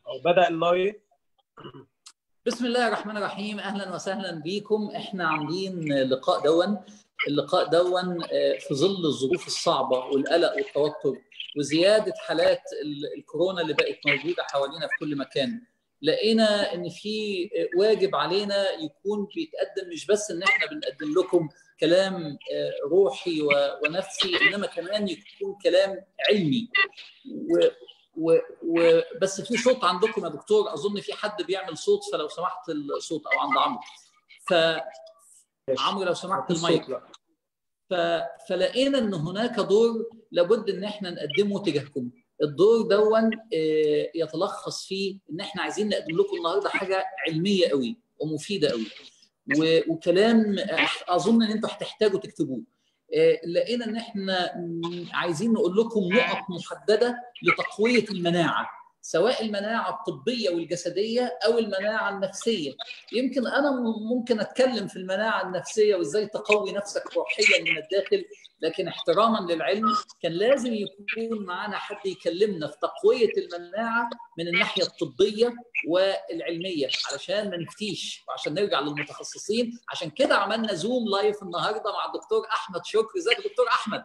او بدا اللايف بسم الله الرحمن الرحيم اهلا وسهلا بكم احنا عاملين لقاء دون اللقاء دون في ظل الظروف الصعبه والقلق والتوتر وزياده حالات الكورونا اللي بقت موجوده حوالينا في كل مكان لقينا ان في واجب علينا يكون بيتقدم مش بس ان احنا بنقدم لكم كلام روحي ونفسي انما كمان يكون كلام علمي و و وبس في صوت عندكم يا دكتور اظن في حد بيعمل صوت فلو سمحت الصوت او عند عمرو ف عمرو لو سمحت المايك ف... فلقينا ان هناك دور لابد ان احنا نقدمه تجاهكم الدور دون يتلخص فيه ان احنا عايزين نقدم لكم النهارده حاجه علميه قوي ومفيده قوي و... وكلام اظن ان انتوا هتحتاجوا تكتبوه لقينا ان احنا عايزين نقول لكم نقط محدده لتقويه المناعه سواء المناعه الطبيه والجسديه او المناعه النفسيه يمكن انا ممكن اتكلم في المناعه النفسيه وازاي تقوي نفسك روحيا من الداخل لكن احتراما للعلم كان لازم يكون معنا حد يكلمنا في تقويه المناعه من الناحيه الطبيه والعلميه علشان ما نفتيش وعشان نرجع للمتخصصين عشان كده عملنا زوم لايف النهارده مع الدكتور احمد شكري ازيك يا دكتور احمد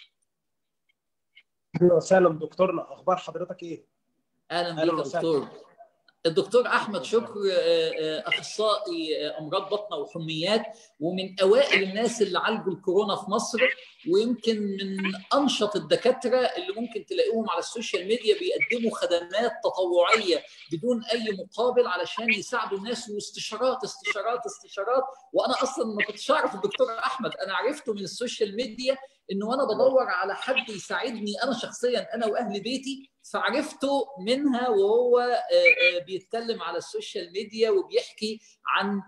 اهلا وسهلا دكتورنا اخبار حضرتك ايه اهلا بك دكتور الدكتور احمد شكر اخصائي امراض بطنه وحميات ومن اوائل الناس اللي عالجوا الكورونا في مصر ويمكن من انشط الدكاتره اللي ممكن تلاقيهم على السوشيال ميديا بيقدموا خدمات تطوعيه بدون اي مقابل علشان يساعدوا الناس واستشارات استشارات استشارات وانا اصلا ما كنتش اعرف الدكتور احمد انا عرفته من السوشيال ميديا انه وانا بدور على حد يساعدني انا شخصيا انا واهل بيتي فعرفته منها وهو بيتكلم على السوشيال ميديا وبيحكي عن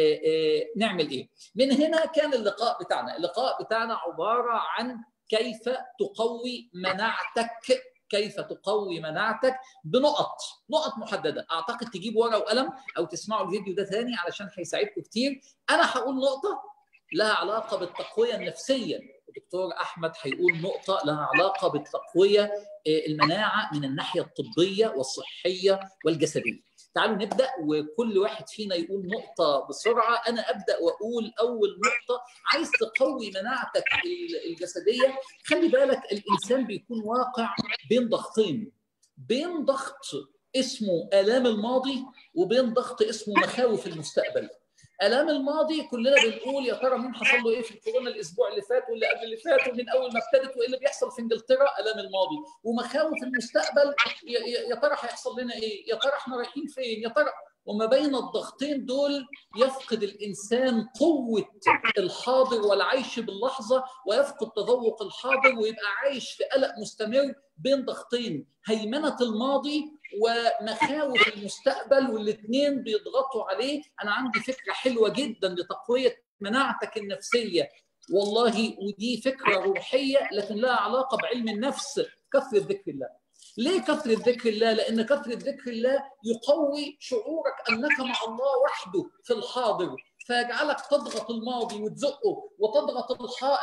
نعمل ايه من هنا كان اللقاء بتاعنا اللقاء بتاعنا عباره عن كيف تقوي مناعتك كيف تقوي مناعتك بنقط نقط محدده اعتقد تجيبوا ورقه وقلم او تسمعوا الفيديو ده ثاني علشان هيساعدكم كتير انا هقول نقطه لها علاقه بالتقويه النفسيه الدكتور احمد هيقول نقطه لها علاقه بالتقويه المناعه من الناحيه الطبيه والصحيه والجسديه تعالوا نبدا وكل واحد فينا يقول نقطه بسرعه انا ابدا واقول اول نقطه عايز تقوي مناعتك الجسديه خلي بالك الانسان بيكون واقع بين ضغطين بين ضغط اسمه الام الماضي وبين ضغط اسمه مخاوف المستقبل الام الماضي كلنا بنقول يا ترى مين حصل له ايه في الكورونا الاسبوع اللي فات واللي قبل اللي فات ومن اول ما ابتدت وايه اللي بيحصل في انجلترا الام الماضي ومخاوف المستقبل يا ترى هيحصل لنا ايه يا ترى احنا رايحين فين يا ترى وما بين الضغطين دول يفقد الانسان قوه الحاضر والعيش باللحظه ويفقد تذوق الحاضر ويبقى عايش في قلق مستمر بين ضغطين هيمنه الماضي ومخاوف المستقبل والاثنين بيضغطوا عليه انا عندي فكره حلوه جدا لتقويه مناعتك النفسيه والله ودي فكره روحيه لكن لها علاقه بعلم النفس كثره ذكر الله ليه كثره ذكر الله لان كثره ذكر الله يقوي شعورك انك مع الله وحده في الحاضر فيجعلك تضغط الماضي وتزقه وتضغط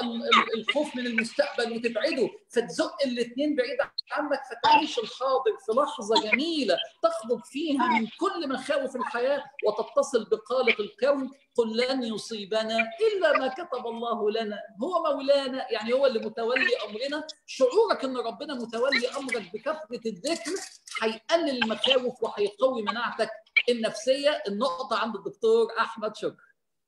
الخوف من المستقبل وتبعده فتزق الاثنين بعيد عنك فتعيش الحاضر في لحظه جميله تخرج فيها من كل مخاوف الحياه وتتصل بخالق الكون قل لن يصيبنا الا ما كتب الله لنا هو مولانا يعني هو اللي متولي امرنا شعورك ان ربنا متولي امرك بكثره الذكر هيقلل المخاوف وهيقوي مناعتك النفسيه النقطه عند الدكتور احمد شكر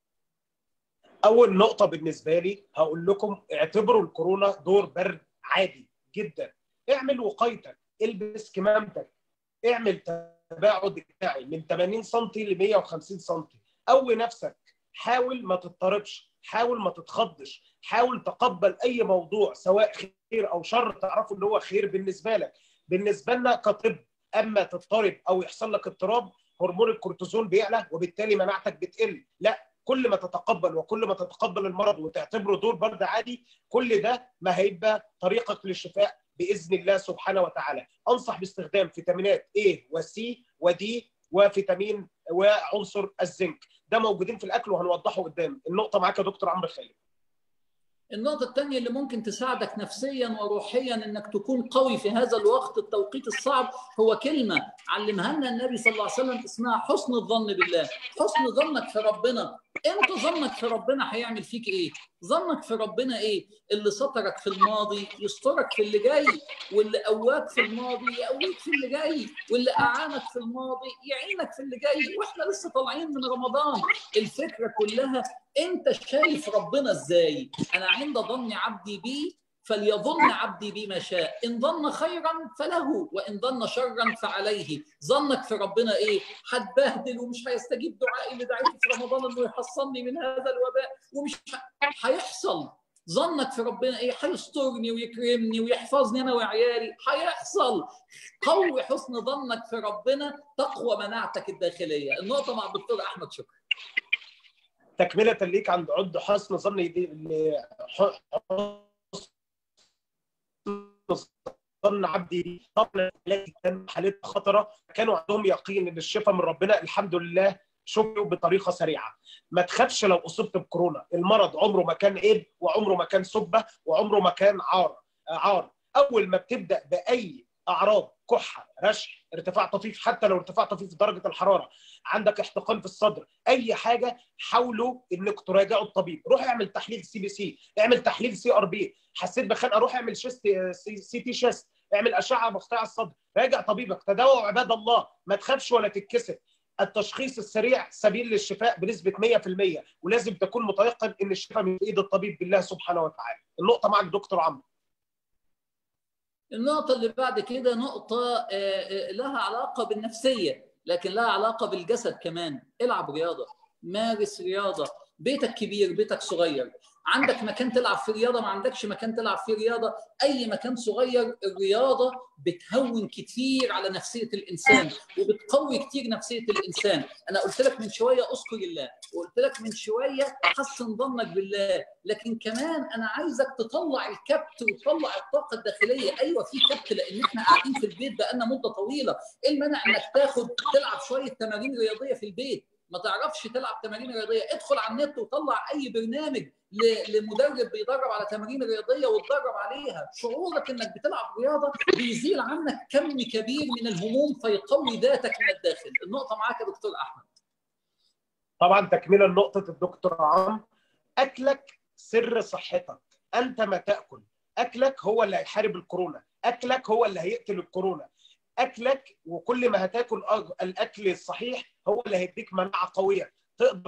اول نقطه بالنسبه لي هقول لكم اعتبروا الكورونا دور برد عادي جدا اعمل وقايتك البس كمامتك اعمل تباعد اجتماعي من 80 سم ل 150 سم قوي نفسك حاول ما تضطربش حاول ما تتخضش حاول تقبل اي موضوع سواء خير او شر تعرفوا ان هو خير بالنسبه لك بالنسبه لنا كطب اما تضطرب او يحصل لك اضطراب هرمون الكورتيزون بيعلى وبالتالي مناعتك بتقل لا كل ما تتقبل وكل ما تتقبل المرض وتعتبره دور برد عادي كل ده ما هيبقى طريقك للشفاء باذن الله سبحانه وتعالى انصح باستخدام فيتامينات A وسي ودي وفيتامين وعنصر الزنك ده موجودين في الاكل وهنوضحه قدام النقطه معاك يا دكتور عمرو خالد النقطة الثانية اللي ممكن تساعدك نفسيا وروحيا انك تكون قوي في هذا الوقت التوقيت الصعب هو كلمة علمها لنا النبي صلى الله عليه وسلم اسمها حسن الظن بالله، حسن ظنك في ربنا، انت ظنك في ربنا هيعمل فيك ايه؟ ظنك في ربنا ايه؟ اللي سترك في الماضي يسترك في اللي جاي، واللي قواك في الماضي يقويك في اللي جاي، واللي اعانك في الماضي يعينك في اللي جاي، واحنا لسه طالعين من رمضان، الفكرة كلها انت شايف ربنا ازاي؟ انا عند ظن عبدي بي فليظن عبدي بي ما شاء ان ظن خيرا فله وان ظن شرا فعليه ظنك في ربنا ايه هتبهدل ومش هيستجيب دعائي اللي دعيته في رمضان انه يحصلني من هذا الوباء ومش هيحصل ظنك في ربنا ايه هيسترني ويكرمني ويحفظني انا وعيالي هيحصل قوي حسن ظنك في ربنا تقوى مناعتك الداخليه النقطه مع الدكتور احمد شكري تكمله ليك عند عد حسن ظني دي ظن عبدي طبعا كان حالتها خطره كانوا عندهم يقين ان الشفاء من ربنا الحمد لله شفوا بطريقه سريعه ما تخافش لو اصبت بكورونا المرض عمره ما كان عيب وعمره ما كان سبه وعمره ما كان عار عار اول ما بتبدا باي اعراض كحه رشح ارتفاع طفيف حتى لو ارتفاع طفيف في درجه الحراره عندك احتقان في الصدر اي حاجه حاولوا انك تراجعوا الطبيب روح اعمل تحليل سي بي سي اعمل تحليل سي ار بي حسيت بخنقه روح اعمل شيست سي تي شيست اعمل اشعه مقطع الصدر راجع طبيبك تداوى عباد الله ما تخافش ولا تتكسف التشخيص السريع سبيل للشفاء بنسبه 100% ولازم تكون متيقن ان الشفاء من ايد الطبيب بالله سبحانه وتعالى النقطه معك دكتور عمرو النقطة اللي بعد كده نقطة لها علاقة بالنفسية لكن لها علاقة بالجسد كمان العب رياضة مارس رياضة بيتك كبير بيتك صغير عندك مكان تلعب فيه رياضه ما عندكش مكان تلعب فيه رياضه اي مكان صغير الرياضه بتهون كتير على نفسيه الانسان وبتقوي كتير نفسيه الانسان انا قلت لك من شويه اذكر الله وقلت لك من شويه حسن ظنك بالله لكن كمان انا عايزك تطلع الكبت وتطلع الطاقه الداخليه ايوه في كبت لان احنا قاعدين في البيت بقالنا مده طويله ايه المانع انك تاخد تلعب شويه تمارين رياضيه في البيت ما تعرفش تلعب تمارين رياضيه ادخل على النت وطلع اي برنامج لمدرب بيدرب على تمارين رياضيه وتدرب عليها شعورك انك بتلعب رياضه بيزيل عنك كم كبير من الهموم فيقوي ذاتك من الداخل النقطه معاك يا دكتور احمد طبعا تكمله لنقطه الدكتور عم اكلك سر صحتك انت ما تاكل اكلك هو اللي هيحارب الكورونا اكلك هو اللي هيقتل الكورونا اكلك وكل ما هتاكل الاكل الصحيح هو اللي هيديك مناعه قويه تقدر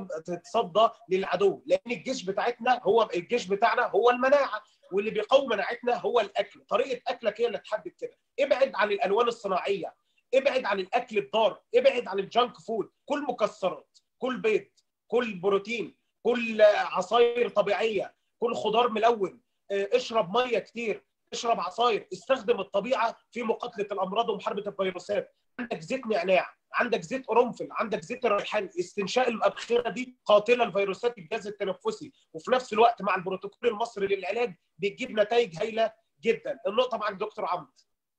تتصدى للعدو لان الجيش بتاعتنا هو الجيش بتاعنا هو المناعه واللي بيقوي مناعتنا هو الاكل طريقه اكلك هي اللي تحدد كده ابعد عن الالوان الصناعيه ابعد عن الاكل الضار ابعد عن الجانك فود كل مكسرات كل بيض كل بروتين كل عصاير طبيعيه كل خضار ملون اشرب ميه كتير اشرب عصاير استخدم الطبيعه في مقاتله الامراض ومحاربه الفيروسات عندك زيت نعناع عندك زيت قرنفل عندك زيت الريحان استنشاء الابخره دي قاتله لفيروسات الجهاز التنفسي وفي نفس الوقت مع البروتوكول المصري للعلاج بتجيب نتائج هايله جدا النقطه معك دكتور عمرو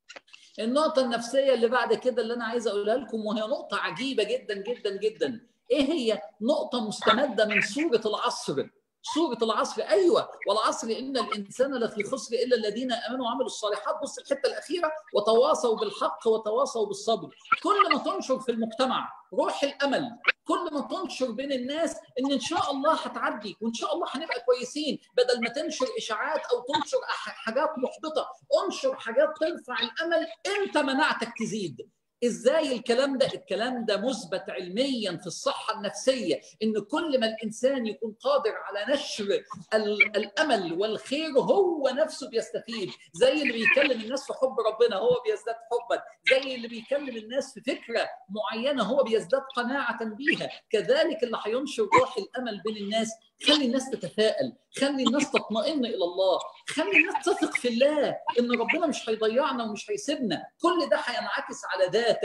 النقطة النفسية اللي بعد كده اللي أنا عايز أقولها لكم وهي نقطة عجيبة جدا جدا جدا إيه هي؟ نقطة مستمدة من سورة العصر سورة العصر أيوة والعصر إن الإنسان لفي خسر إلا الذين آمنوا وعملوا الصالحات بص الحتة الأخيرة وتواصوا بالحق وتواصوا بالصبر كل ما تنشر في المجتمع روح الأمل كل ما تنشر بين الناس إن إن شاء الله هتعدي وإن شاء الله هنبقى كويسين بدل ما تنشر إشاعات أو تنشر حاجات محبطة انشر حاجات ترفع الأمل أنت مناعتك تزيد ازاي الكلام ده الكلام ده مثبت علميا في الصحه النفسيه ان كل ما الانسان يكون قادر على نشر الامل والخير هو نفسه بيستفيد زي اللي بيكلم الناس في حب ربنا هو بيزداد حبا زي اللي بيكلم الناس في فكره معينه هو بيزداد قناعه بيها كذلك اللي هينشر روح الامل بين الناس خلي الناس تتفائل خلي الناس تطمئن الى الله خلي الناس تثق في الله ان ربنا مش هيضيعنا ومش هيسيبنا كل ده هينعكس على ذاتك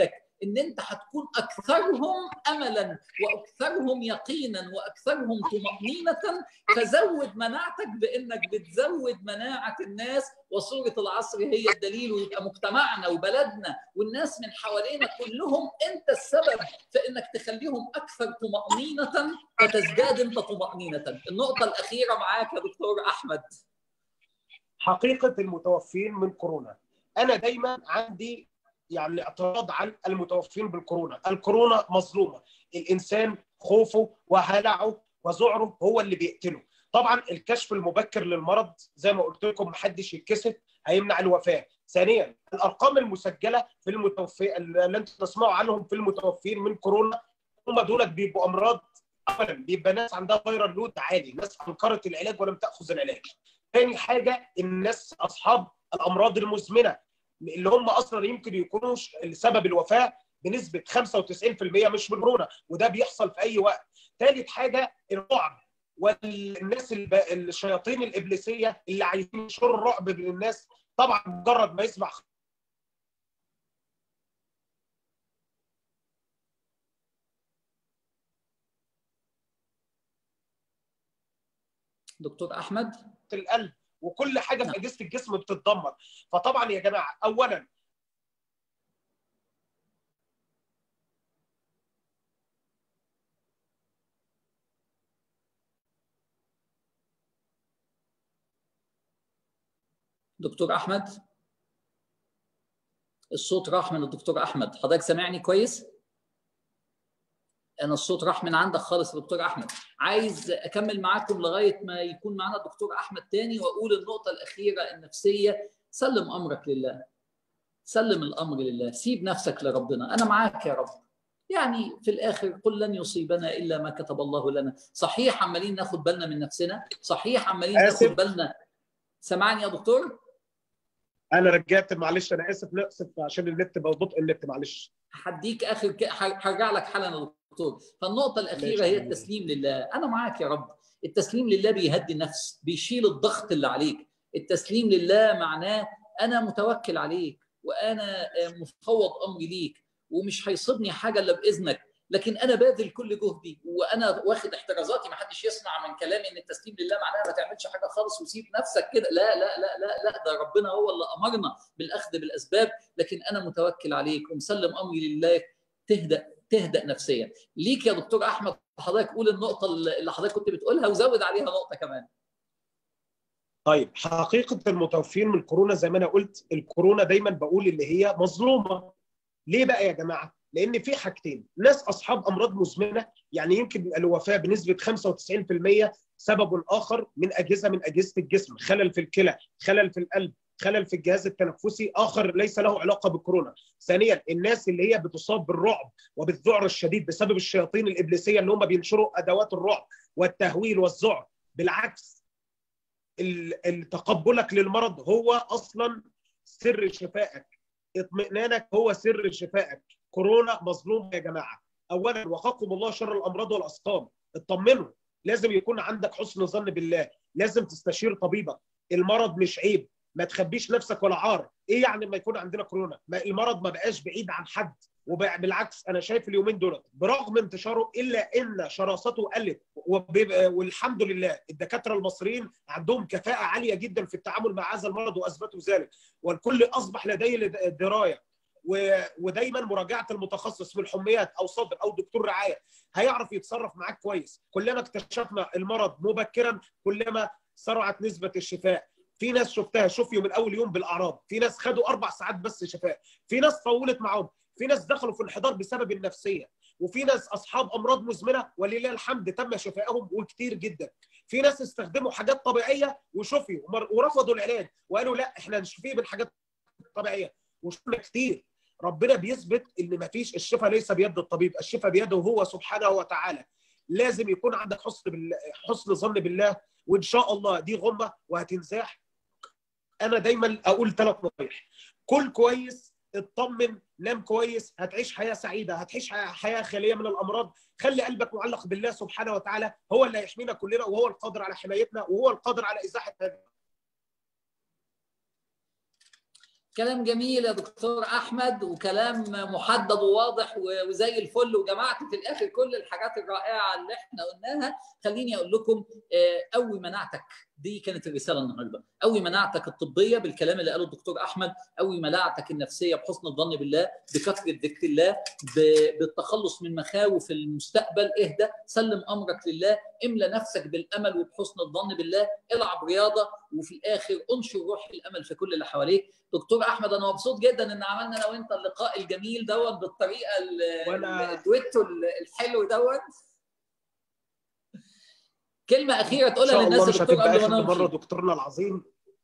ان انت هتكون اكثرهم املا واكثرهم يقينا واكثرهم طمانينه فزود مناعتك بانك بتزود مناعه الناس وصوره العصر هي الدليل ويبقى مجتمعنا وبلدنا والناس من حوالينا كلهم انت السبب في انك تخليهم اكثر طمانينه فتزداد انت طمانينه. النقطه الاخيره معاك يا دكتور احمد. حقيقه المتوفين من كورونا انا دايما عندي يعني اعتراض عن المتوفين بالكورونا الكورونا مظلومه الانسان خوفه وهلعه وذعره هو اللي بيقتله طبعا الكشف المبكر للمرض زي ما قلت لكم محدش يتكسف هيمنع الوفاه ثانيا الارقام المسجله في المتوفي اللي انتم تسمعوا عنهم في المتوفين من كورونا هم دول بيبقوا امراض اولا بيبقى ناس عندها فيرال لود عالي ناس انكرت العلاج ولم تاخذ العلاج ثاني حاجه الناس اصحاب الامراض المزمنه اللي هم اصلا يمكن يكونوا سبب الوفاه بنسبه 95% مش من كورونا وده بيحصل في اي وقت. ثالث حاجه الرعب والناس الشياطين الابليسيه اللي عايزين ينشروا الرعب بين الناس طبعا مجرد ما يسمع دكتور احمد القلب وكل حاجه في اجهزه الجسم بتتدمر فطبعا يا جماعه اولا دكتور احمد الصوت راح من الدكتور احمد حضرتك سامعني كويس انا الصوت راح من عندك خالص يا دكتور احمد عايز اكمل معاكم لغايه ما يكون معانا الدكتور احمد تاني واقول النقطه الاخيره النفسيه سلم امرك لله سلم الامر لله سيب نفسك لربنا انا معاك يا رب يعني في الاخر قل لن يصيبنا الا ما كتب الله لنا صحيح عمالين ناخد بالنا من نفسنا صحيح عمالين ناخد بالنا سامعني يا دكتور انا رجعت معلش انا اسف اسف عشان النت ببطء النت معلش هديك اخر ك... هرجع لك حالا يا دكتور فالنقطه الاخيره هي التسليم لله انا معاك يا رب التسليم لله بيهدي النفس بيشيل الضغط اللي عليك التسليم لله معناه انا متوكل عليك وانا مفوض امري ليك ومش هيصيبني حاجه الا باذنك لكن انا باذل كل جهدي وانا واخد احترازاتي ما حدش يسمع من كلامي ان التسليم لله معناه ما تعملش حاجه خالص وسيب نفسك كده لا لا لا لا لا ده ربنا هو اللي امرنا بالاخذ بالاسباب لكن انا متوكل عليك ومسلم امري لله تهدأ تهدأ نفسيا ليك يا دكتور احمد حضرتك قول النقطه اللي حضرتك كنت بتقولها وزود عليها نقطه كمان طيب حقيقه المتوفين من كورونا زي ما انا قلت الكورونا دايما بقول اللي هي مظلومه ليه بقى يا جماعه لان في حاجتين ناس اصحاب امراض مزمنه يعني يمكن الوفاه بنسبه 95% سبب اخر من اجهزه من اجهزه الجسم خلل في الكلى خلل في القلب خلل في الجهاز التنفسي اخر ليس له علاقه بالكورونا ثانيا الناس اللي هي بتصاب بالرعب وبالذعر الشديد بسبب الشياطين الابليسيه اللي هم بينشروا ادوات الرعب والتهويل والذعر بالعكس تقبلك للمرض هو اصلا سر شفائك اطمئنانك هو سر شفائك كورونا مظلوم يا جماعه اولا وقاكم الله شر الامراض والاسقام اطمنوا لازم يكون عندك حسن ظن بالله لازم تستشير طبيبك المرض مش عيب ما تخبيش نفسك ولا عار ايه يعني لما يكون عندنا كورونا ما المرض ما بقاش بعيد عن حد وبالعكس انا شايف اليومين دول برغم انتشاره الا ان شراسته قلت والحمد لله الدكاتره المصريين عندهم كفاءه عاليه جدا في التعامل مع هذا المرض واثبتوا ذلك والكل اصبح لديه درايه ودايما مراجعه المتخصص في الحميات او صدر او دكتور رعايه هيعرف يتصرف معاك كويس كلما اكتشفنا المرض مبكرا كلما سرعت نسبه الشفاء في ناس شفتها شفيوا من اول يوم بالاعراض في ناس خدوا اربع ساعات بس شفاء في ناس طولت معاهم في ناس دخلوا في انحدار بسبب النفسيه وفي ناس اصحاب امراض مزمنه ولله الحمد تم شفائهم وكتير جدا في ناس استخدموا حاجات طبيعيه وشفيوا ورفضوا العلاج وقالوا لا احنا نشفيه بالحاجات الطبيعيه وشفنا كتير ربنا بيثبت ان ما فيش الشفاء ليس بيد الطبيب الشفاء بيده هو سبحانه وتعالى لازم يكون عندك حسن بالله حسن ظن بالله وان شاء الله دي غمه وهتنزاح انا دايما اقول ثلاث نصايح كل كويس اطمن نام كويس هتعيش حياه سعيده هتعيش حياه خاليه من الامراض خلي قلبك معلق بالله سبحانه وتعالى هو اللي هيحمينا كلنا وهو القادر على حمايتنا وهو القادر على ازاحه كلام جميل يا دكتور احمد وكلام محدد وواضح وزي الفل وجمعت في الاخر كل الحاجات الرائعه اللي احنا قلناها خليني اقول لكم قوي مناعتك دي كانت الرساله النهارده قوي مناعتك الطبيه بالكلام اللي قاله الدكتور احمد قوي مناعتك النفسيه بحسن الظن بالله بكثره ذكر الله بالتخلص من مخاوف المستقبل اهدى سلم امرك لله املى نفسك بالامل وبحسن الظن بالله العب رياضه وفي الاخر انشر روح الامل في كل اللي حواليك دكتور احمد انا مبسوط جدا ان عملنا انا وانت اللقاء الجميل دوت بالطريقه الدويتو الحلو دوت كلمه اخيره تقولها للناس مش هتبقى اخر مره دكتورنا العظيم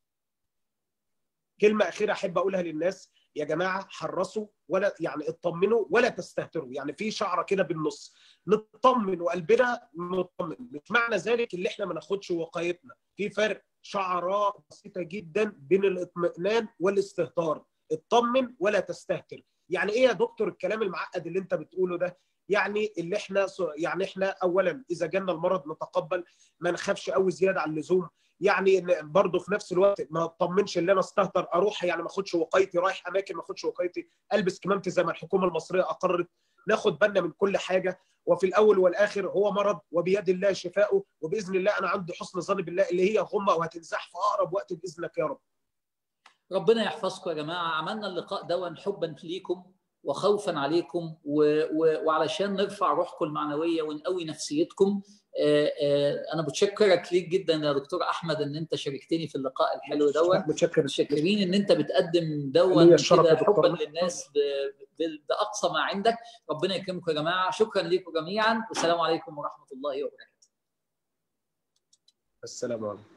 كلمه اخيره احب اقولها للناس يا جماعه حرصوا ولا يعني اطمنوا ولا تستهتروا يعني في شعره كده بالنص نطمن وقلبنا مطمن مش معنى ذلك اللي احنا ما ناخدش وقايتنا في فرق شعراء بسيطه جدا بين الاطمئنان والاستهتار اطمن ولا تستهتر يعني ايه يا دكتور الكلام المعقد اللي انت بتقوله ده يعني اللي احنا يعني احنا اولا اذا جالنا المرض نتقبل ما نخافش قوي زياده عن اللزوم يعني برضه في نفس الوقت ما اطمنش ان انا استهتر اروح يعني ما اخدش وقايتي رايح اماكن ما اخدش وقايتي البس كمامتي زي ما الحكومه المصريه اقرت ناخد بالنا من كل حاجه وفي الاول والاخر هو مرض وبيد الله شفاؤه وباذن الله انا عندي حسن ظن بالله اللي هي غمه وهتنزح في اقرب وقت باذنك يا رب. ربنا يحفظكم يا جماعه عملنا اللقاء دون حبا ليكم وخوفا عليكم و... و... وعلشان نرفع روحكم المعنويه ونقوي نفسيتكم آآ آآ انا بتشكرك ليك جدا يا دكتور احمد ان انت شاركتني في اللقاء الحلو دوت متشكر متشكرين ان انت بتقدم دون كده حبا للناس ب... ب... باقصى ما عندك ربنا يكرمكم يا جماعه شكرا لكم جميعا والسلام عليكم ورحمه الله وبركاته السلام عليكم